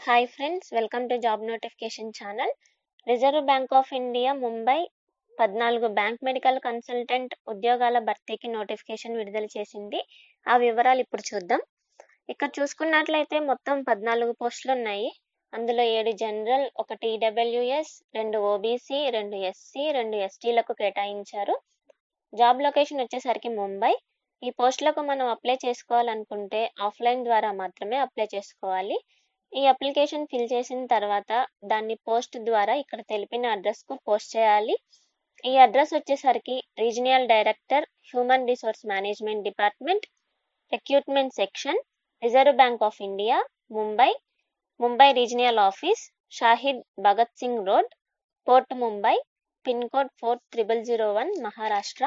hi friends welcome to job notification channel Reserve Bank of India Mumbai పద్నాలుగు bank medical consultant ఉద్యోగాల భర్తీకి notification విడుదల చేసింది ఆ వివరాలు ఇప్పుడు చూద్దాం ఇక్కడ చూసుకున్నట్లయితే మొత్తం పద్నాలుగు పోస్టులు ఉన్నాయి అందులో ఏడు జనరల్ ఒకటి ఈడబ్ల్యూఎస్ రెండు ఓబీసీ రెండు ఎస్సీ రెండు ఎస్టీలకు కేటాయించారు జాబ్ లొకేషన్ వచ్చేసరికి ముంబై ఈ పోస్టులకు మనం అప్లై చేసుకోవాలనుకుంటే ఆఫ్లైన్ ద్వారా మాత్రమే అప్లై చేసుకోవాలి ఈ అప్లికేషన్ ఫిల్ చేసిన తర్వాత దాన్ని పోస్ట్ ద్వారా ఇక్కడ తెలిపిన అడ్రస్కు పోస్ట్ చేయాలి ఈ అడ్రస్ వచ్చేసరికి regional director human resource management department recruitment section Reserve Bank of India Mumbai Mumbai regional office Shahid Bhagat Singh road port Mumbai pin code four triple zero one Maharashtra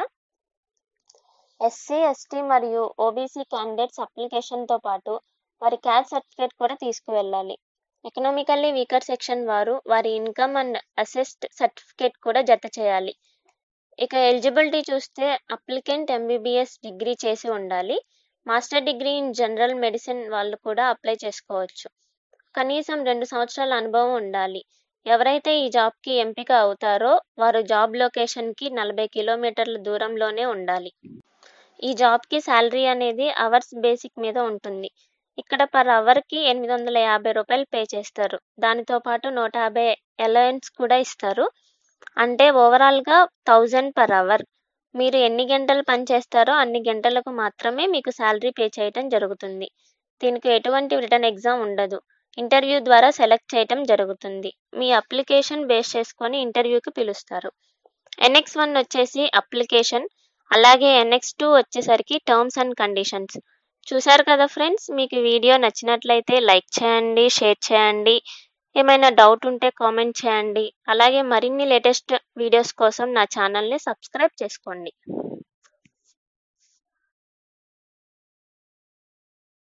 SC ST మరియు ఓబీసీ క్యాండిడేట్స్ అప్లికేషన్తో పాటు వారి క్యాస్ట్ సర్టిఫికేట్ కూడా తీసుకువెళ్ళాలి ఎకనామికల్లీ వీకర్ సెక్షన్ వారు వారి income and అసెస్ట్ certificate కూడా జత చేయాలి ఇక ఎలిజిబిలిటీ చూస్తే అప్లికెంట్ ఎంబీబీఎస్ డిగ్రీ చేసి ఉండాలి master degree in general medicine వాళ్ళు కూడా అప్లై చేసుకోవచ్చు కనీసం రెండు సంవత్సరాల అనుభవం ఉండాలి ఎవరైతే ఈ జాబ్కి ఎంపిక అవుతారో వారు జాబ్ లొకేషన్కి నలభై కిలోమీటర్ల దూరంలోనే ఉండాలి ఈ జాబ్కి శాలరీ అనేది అవర్స్ బేసిక్ మీద ఉంటుంది ఇక్కడ పర్ అవర్కి ఎనిమిది వందల యాభై రూపాయలు పే చేస్తారు దానితో పాటు నూట యాభై అలవెన్స్ కూడా ఇస్తారు అంటే ఓవరాల్గా థౌజండ్ పర్ అవర్ మీరు ఎన్ని గంటలు పని చేస్తారో అన్ని గంటలకు మాత్రమే మీకు శాలరీ పే చేయటం జరుగుతుంది దీనికి ఎటువంటి రిటర్న్ ఎగ్జామ్ ఉండదు ఇంటర్వ్యూ ద్వారా సెలెక్ట్ చేయటం జరుగుతుంది మీ అప్లికేషన్ బేస్ చేసుకొని ఇంటర్వ్యూకి పిలుస్తారు ఎన్ఎక్స్ వన్ వచ్చేసి అప్లికేషన్ అలాగే ఎన్ఎక్స్ టూ వచ్చేసరికి టర్మ్స్ అండ్ కండిషన్స్ చూసారు కదా ఫ్రెండ్స్ మీకు వీడియో నచ్చినట్లయితే లైక్ చేయండి షేర్ చేయండి ఏమైనా డౌట్ ఉంటే కామెంట్ చేయండి అలాగే మరిన్ని లేటెస్ట్ వీడియోస్ కోసం నా ఛానల్ని సబ్స్క్రైబ్ చేసుకోండి